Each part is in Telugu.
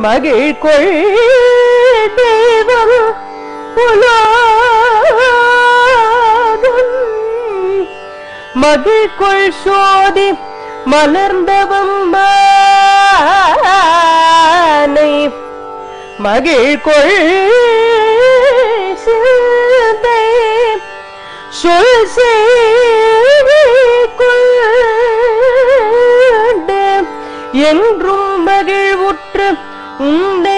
மகிழ் கொள் தெய்வம் புலாதும் மகிழ் கொள் சோதி மலர்ந்தவம் மானை மகிழ் கொள் சிந்தை சொல் செய்து என்றும் மகிழ்வுற்று உன்னை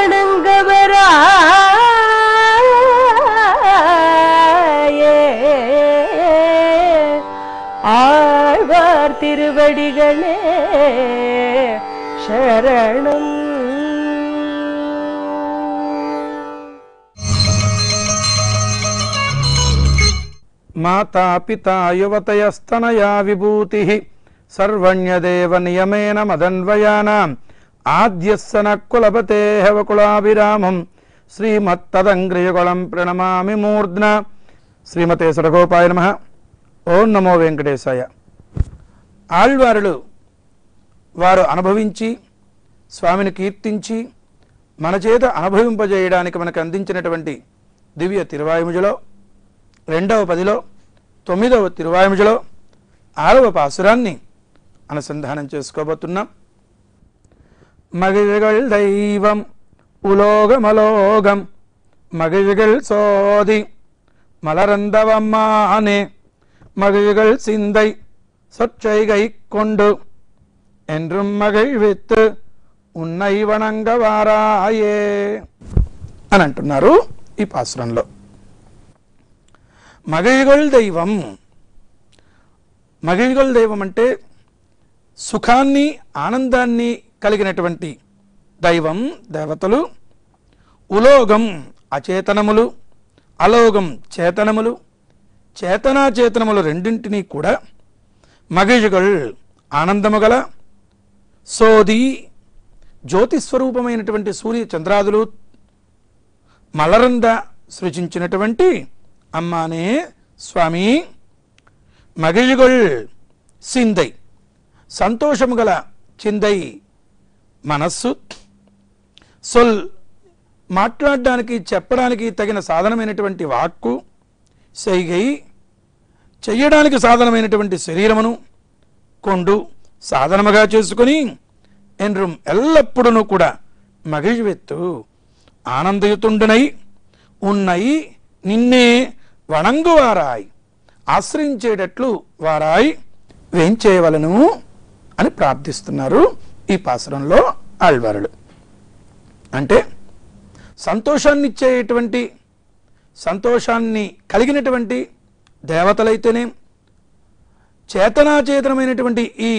வணங்கவராயே ஆழ்வார் திருவடிகளே சரணம் మాతా పితా యువతయస్తనయా విభూతి సర్వణ్యదేవ నియమేన మదన్వయానాం ఆద్యస్సన కులపతే హవకులాభిరామం శ్రీమత్తదంగ్రియకుళం ప్రణమామి మూర్ధ్న శ్రీమతే సడగోపాయ నమ ఓం నమో వెంకటేశాయ ఆళ్వారులు వారు అనుభవించి స్వామిని కీర్తించి మన చేత అనుభవింపజేయడానికి మనకు అందించినటువంటి దివ్య తిరువాయుముజలో రెండవ పదిలో తొమ్మిదవ తిరువాయుముజలో ఆరవ పాసురాన్ని అనుసంధానం చేసుకోబోతున్నాం మగిழ்கள் దైవం ఉలోగమలోగం மகிழ்கள் சோதி மலரந்தவம்மானே மகிழ்கள் சிந்தை சொற்செய்கை கொண்டு என்றும் మగిழ்విత్తు ఉన్నై వణంగవారాయే అని అంటున్నారు ఈ పాసురంలో మగిழ்గొల్ దైవం మగిழ்గొల్ దైవం అంటే సుఖాన్ని ఆనందాన్ని కలిగినటువంటి దైవం దేవతలు ఉలోగం అచేతనములు అలోగం చేతనములు చేతనాచేతనములు రెండింటినీ కూడా మగిழ்గొల్ ఆనందము గల సోది జ్యోతిస్వరూపమైనటువంటి సూర్య చంద్రాదులు మలరంద సృజించినటువంటి అమ్మానే స్వామి మగిழ்గొల్ సిందై సంతోషము గల చిందై మనస్సు సొల్ మాట్లాడడానికి చెప్పడానికి తగిన సాధనమైనటువంటి వాక్కు సైగై చెయ్యడానికి సాధనమైనటువంటి శరీరమును కొండు సాధనముగా చేసుకుని ఎన్రుం ఎల్లప్పుడూ కూడా మగిழ்వెత్తు ఆనందయుతుండునై ఉన్నై నిన్నే వణంగువారాయ్ ఆశ్రయించేటట్లు వారాయ్ వేంచేయవలను అని ప్రార్థిస్తున్నారు ఈ పాసురంలో ఆళ్వారులు అంటే సంతోషాన్ని ఇచ్చేటువంటి సంతోషాన్ని కలిగినటువంటి దేవతలైతేనే చేతనాచేతనమైనటువంటి ఈ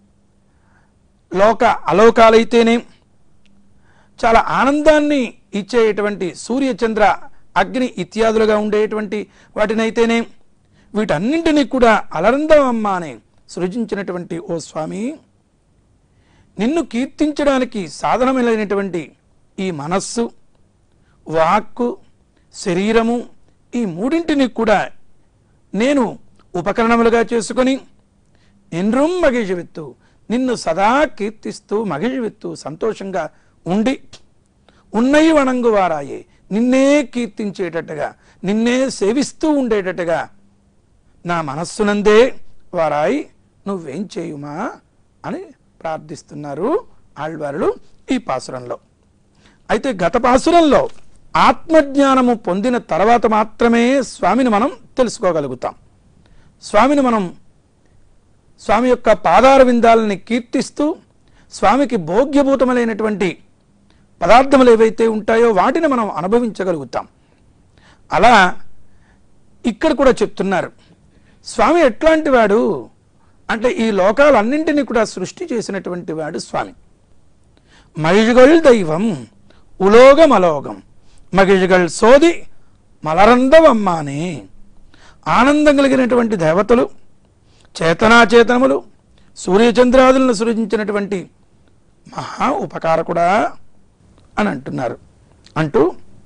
లోక అలోకాలైతేనే చాలా ఆనందాన్ని ఇచ్చేటువంటి సూర్య చంద్ర అగ్ని ఇత్యాదులుగా ఉండేటువంటి వాటినైతేనే వీటన్నింటినీ కూడా అలరందమమ్మ అని సృజించినటువంటి ఓ స్వామి నిన్ను కీర్తించడానికి సాధనమైనటువంటి ఈ మనస్సు వాక్కు శరీరము ఈ మూడింటిని కూడా నేను ఉపకరణములుగా చేసుకొని ఎన్రుం మగిషవిత్తు నిన్ను సదా కీర్తిస్తూ మగిషవిత్తు సంతోషంగా ఉండి ఉన్నయి వణంగు వారాయే నిన్నే కీర్తించేటట్టుగా నిన్నే సేవిస్తూ ఉండేటట్టుగా నా మనస్సునందే వారాయి నువ్వేం చేయుమా అని ప్రార్థిస్తున్నారు ఆళ్వారులు ఈ పాసురంలో అయితే గత పాసురంలో ఆత్మజ్ఞానము పొందిన తర్వాత మాత్రమే స్వామిని మనం తెలుసుకోగలుగుతాం స్వామిని మనం స్వామి యొక్క పాదార విందాలని కీర్తిస్తూ స్వామికి భోగ్యభూతములైనటువంటి పదార్థములు ఏవైతే ఉంటాయో వాటిని మనం అనుభవించగలుగుతాం అలా ఇక్కడ కూడా చెప్తున్నారు స్వామి ఎట్లాంటి వాడు అంటే ఈ లోకాలన్నింటినీ కూడా సృష్టి చేసినటువంటి వాడు స్వామి మగిழ்గొల్ దైవం ఉలోగం అలోగం మగిழ்గల్ సోది మలరందవమ్మానే ఆనందం కలిగినటువంటి దేవతలు చేతనాచేతనములు సూర్యచంద్రాదులను సృజించినటువంటి మహా ఉపకారకుడా అని అంటున్నారు అంటూ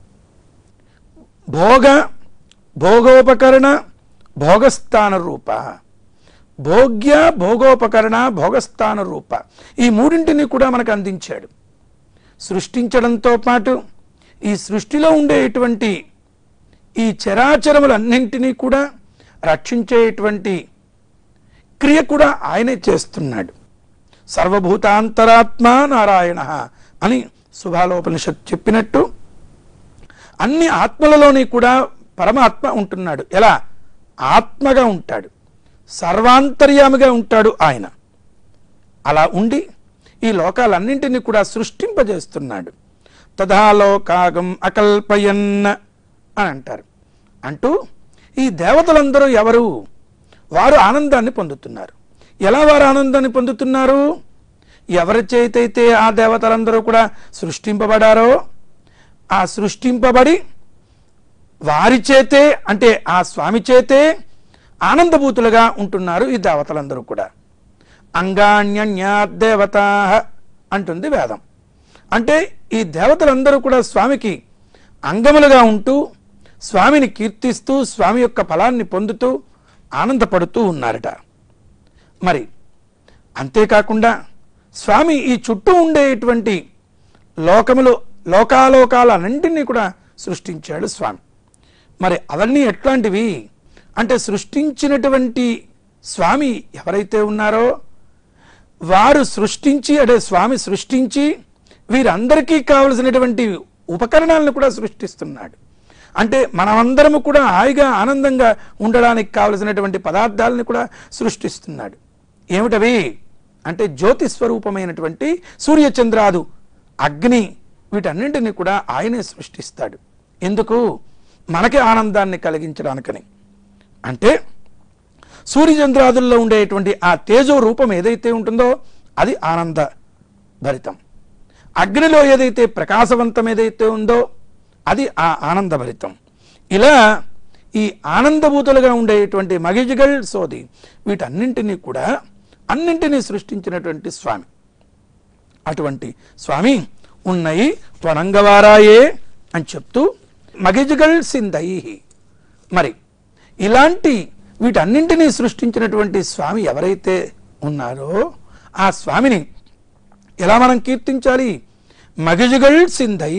భోగ భోగోపకరణ భోగస్థాన రూప భోగ్య భోగోపకరణ భోగస్థాన రూప ఈ మూడింటిని కూడా మనకు అందించాడు సృష్టించడంతో పాటు ఈ సృష్టిలో ఉండేటువంటి ఈ చరాచరములన్నింటినీ కూడా రక్షించేటువంటి క్రియ కూడా ఆయనే చేస్తున్నాడు సర్వభూతాంతరాత్మ నారాయణ అని శుభాలోపనిషత్ చెప్పినట్టు అన్ని ఆత్మలలోని కూడా పరమాత్మ ఉంటున్నాడు ఎలా ఆత్మగా ఉంటాడు సర్వాంతర్యామిగా ఉంటాడు ఆయన అలా ఉండి ఈ లోకాలన్నింటినీ కూడా సృష్టింపజేస్తున్నాడు తథాలోకాగం అకల్పయన్ అని అంటారు అంటూ ఈ దేవతలందరూ ఎవరు వారు ఆనందాన్ని పొందుతున్నారు ఎలా వారు ఆనందాన్ని పొందుతున్నారు ఎవరి చేతైతే ఆ దేవతలందరూ కూడా సృష్టింపబడారో ఆ సృష్టింపబడి వారి చేతే అంటే ఆ స్వామి చేతే ఆనందభూతులుగా ఉంటున్నారు ఈ దేవతలందరూ కూడా అంగాన్యన్యాదేవత అంటుంది వేదం అంటే ఈ దేవతలందరూ కూడా స్వామికి అంగములుగా ఉంటూ స్వామిని కీర్తిస్తూ స్వామి యొక్క ఫలాన్ని పొందుతూ ఆనందపడుతూ ఉన్నారట మరి అంతేకాకుండా స్వామి ఈ చుట్టూ ఉండేటువంటి లోకములు లోకాలోకాలన్నింటినీ కూడా సృష్టించాడు స్వామి మరి అవన్నీ ఎట్లాంటివి అంటే సృష్టించినటువంటి స్వామి ఎవరైతే ఉన్నారో వారు సృష్టించి అంటే స్వామి సృష్టించి వీరందరికీ కావలసినటువంటి ఉపకరణాలను కూడా సృష్టిస్తున్నాడు అంటే మనమందరము కూడా హాయిగా ఆనందంగా ఉండడానికి కావలసినటువంటి పదార్థాలను కూడా సృష్టిస్తున్నాడు ఏమిటవి అంటే జ్యోతి స్వరూపమైనటువంటి సూర్యచంద్రాదు అగ్ని వీటన్నింటినీ కూడా ఆయనే సృష్టిస్తాడు ఎందుకు మనకి ఆనందాన్ని కలిగించడానికని అంటే సూర్యచంద్రాదుల్లో ఉండేటువంటి ఆ తేజో రూపం ఏదైతే ఉంటుందో అది ఆనంద భరితం అగ్నిలో ఏదైతే ప్రకాశవంతం ఏదైతే ఉందో అది ఆ ఆనందభరితం ఇలా ఈ ఆనందభూతులుగా ఉండేటువంటి మగిజిగల్ సోది వీటన్నింటినీ కూడా అన్నింటినీ సృష్టించినటువంటి స్వామి అటువంటి స్వామి ఉన్నయి త్వనంగవారాయే అని చెప్తూ మగిజిగల్ సిందై మరి ఇలాంటి వీటన్నింటినీ సృష్టించినటువంటి స్వామి ఎవరైతే ఉన్నారో ఆ స్వామిని ఎలా మనం కీర్తించాలి మగిజిగల్ సిందై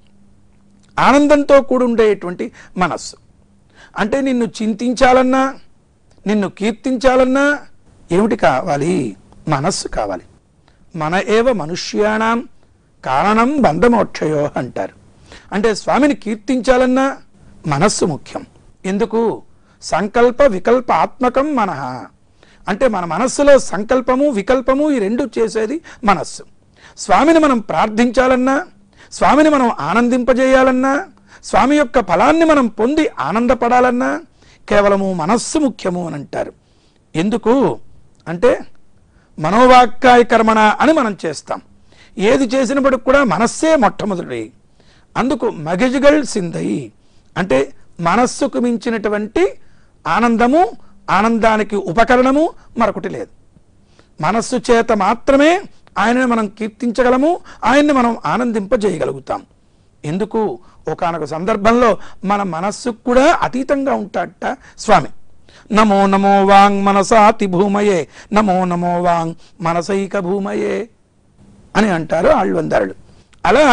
ఆనందంతో కూడి ఉండేటువంటి మనస్సు అంటే నిన్ను చింతించాలన్నా నిన్ను కీర్తించాలన్నా ఏమిటి కావాలి మనస్సు కావాలి మన ఏవ మనుష్యాణం కారణం బంధమోక్షయో అంటారు అంటే స్వామిని కీర్తించాలన్నా మనస్సు ముఖ్యం ఎందుకు సంకల్ప వికల్ప ఆత్మకం మనః అంటే మన మనస్సులో సంకల్పము వికల్పము ఈ రెండు చేసేది మనస్సు స్వామిని మనం ప్రార్థించాలన్నా స్వామిని మనం ఆనందింపజేయాలన్నా స్వామి యొక్క ఫలాన్ని మనం పొంది ఆనందపడాలన్నా కేవలము మనస్సు ముఖ్యము అని అంటారు ఎందుకు అంటే మనోవాక్కాయ కర్మణ అని మనం చేస్తాం ఏది చేసినప్పటికి కూడా మనస్సే మొట్టమొదటి అందుకు మగజుగల్ సిందయి అంటే మనస్సుకు మించినటువంటి ఆనందము ఆనందానికి ఉపకరణము మరొకటి లేదు మనస్సు చేత మాత్రమే ఆయనని మనం కీర్తించగలము ఆయన్ని మనం ఆనందింపజేయగలుగుతాం ఎందుకు ఒకానొక సందర్భంలో మన మనస్సుకు కూడా అతీతంగా ఉంటాడట స్వామి నమో నమో వాంగ్ మనసాతి భూమయే నమో నమో వాంగ్ మనసైక భూమయే అని అంటారు ఆళ్వందారుడు అలా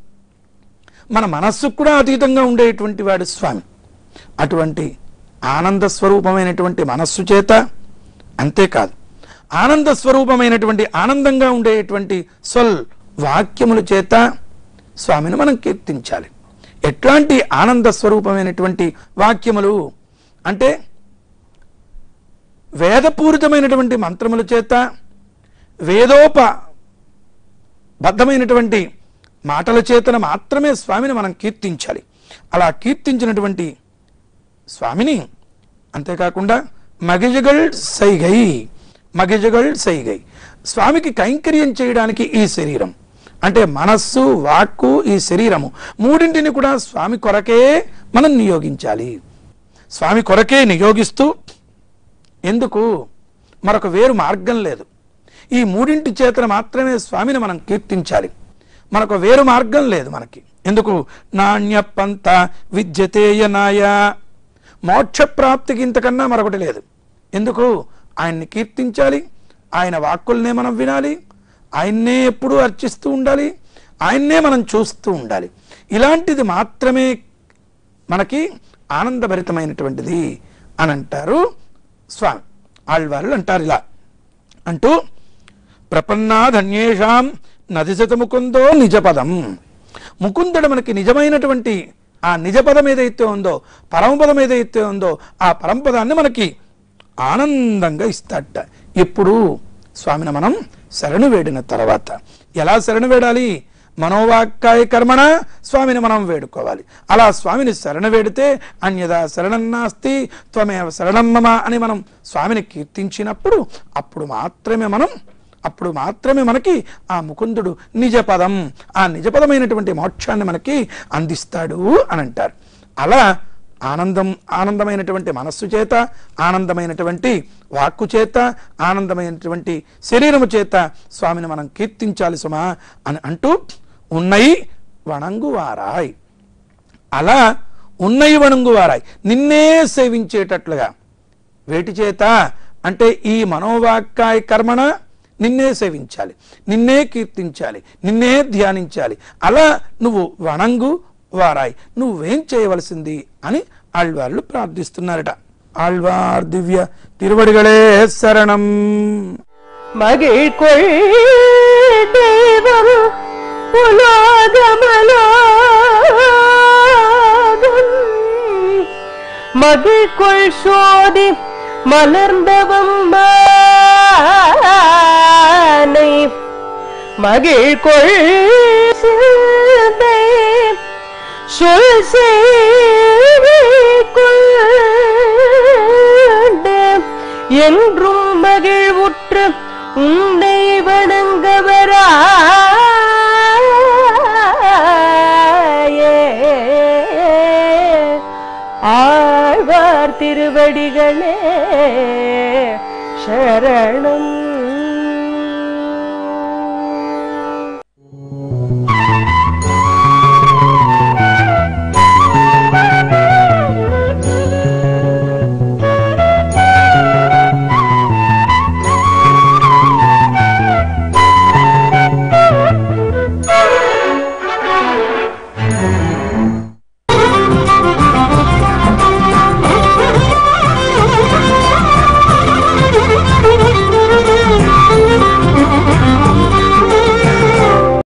మన మనస్సుకు కూడా అతీతంగా ఉండేటువంటి వాడు స్వామి అటువంటి ఆనంద స్వరూపమైనటువంటి మనస్సు చేత అంతేకాదు ఆనంద స్వరూపమైనటువంటి ఆనందంగా ఉండేటువంటి స్వల్ వాక్యముల చేత స్వామిని మనం కీర్తించాలి ఎట్లాంటి ఆనంద స్వరూపమైనటువంటి వాక్యములు అంటే వేదపూరితమైనటువంటి మంత్రముల చేత వేదోప బద్ధమైనటువంటి మాటల చేతన మాత్రమే స్వామిని మనం కీర్తించాలి అలా కీర్తించినటువంటి స్వామిని అంతేకాకుండా మగిజగల్ సైగై మగిజగల్ సైగై స్వామికి కైంకర్యం చేయడానికి ఈ శరీరం అంటే మనస్సు వాక్కు ఈ శరీరము మూడింటిని కూడా స్వామి కొరకే మనం నియోగించాలి స్వామి కొరకే నియోగిస్తూ ఎందుకు మరొక వేరు మార్గం లేదు ఈ మూడింటి చేతన మాత్రమే స్వామిని మనం కీర్తించాలి మనకు వేరు మార్గం లేదు మనకి ఎందుకు నాణ్య పంత విద్యతేయనాయ మోక్ష ప్రాప్తికి ఇంతకన్నా మరొకటి లేదు ఎందుకు ఆయన్ని కీర్తించాలి ఆయన వాక్కుల్నే మనం వినాలి ఆయన్నే ఎప్పుడూ అర్చిస్తూ ఉండాలి ఆయన్నే మనం చూస్తూ ఉండాలి ఇలాంటిది మాత్రమే మనకి ఆనందభరితమైనటువంటిది అని అంటారు స్వామి ఆళ్వార్లు అంటారు ఇలా అంటూ ప్రపన్నాధన్యేషాం నదిశత ముకుందో నిజపదం ముకుందుడు మనకి నిజమైనటువంటి ఆ నిజపదం ఏదైతే ఉందో పరమపదం ఏదైతే ఉందో ఆ పరంపదాన్ని మనకి ఆనందంగా ఇస్తాడట ఎప్పుడు స్వామిని మనం శరణు వేడిన తర్వాత ఎలా శరణు వేడాలి మనోవాక్కాయ కర్మణ స్వామిని మనం వేడుకోవాలి అలా స్వామిని శరణ వేడితే అన్యదా శరణం నాస్తి త్వమేవ శరణం మమ అని మనం స్వామిని కీర్తించినప్పుడు అప్పుడు మాత్రమే మనం అప్పుడు మాత్రమే మనకి ఆ ముకుందుడు నిజపదం ఆ నిజపదమైనటువంటి మోక్షాన్ని మనకి అందిస్తాడు అని అంటారు అలా ఆనందం ఆనందమైనటువంటి మనస్సు చేత ఆనందమైనటువంటి వాక్కు చేత ఆనందమైనటువంటి శరీరము చేత స్వామిని మనం కీర్తించాలి సుమా అని అంటూ ఉన్నయి వణంగువారాయ్ అలా ఉన్నయి వణంగువారాయ్ నిన్నే సేవించేటట్లుగా వేటి చేత అంటే ఈ మనోవాక్కాయ కర్మణ నిన్నే సేవించాలి నిన్నే కీర్తించాలి నిన్నే ధ్యానించాలి అలా నువ్వు వణంగు వారాయి నువ్వేం చేయవలసింది అని ఆళ్వార్లు ప్రార్థిస్తున్నారట ఆళ్వార్ దివ్య తిరువడిగళే శరణం மகிழ் கொள் தெய்வம் உலோகமலோகம் மகிழ் கொள் சோதி மலர்ந்தவம் மானை மகிழ் கொள் சிந்தை சொல் செய்து என்றும் மகிழ்வுற்று உன்னை வணங்கவராயே ஆழ்வார் திருவடிகளே சரணம்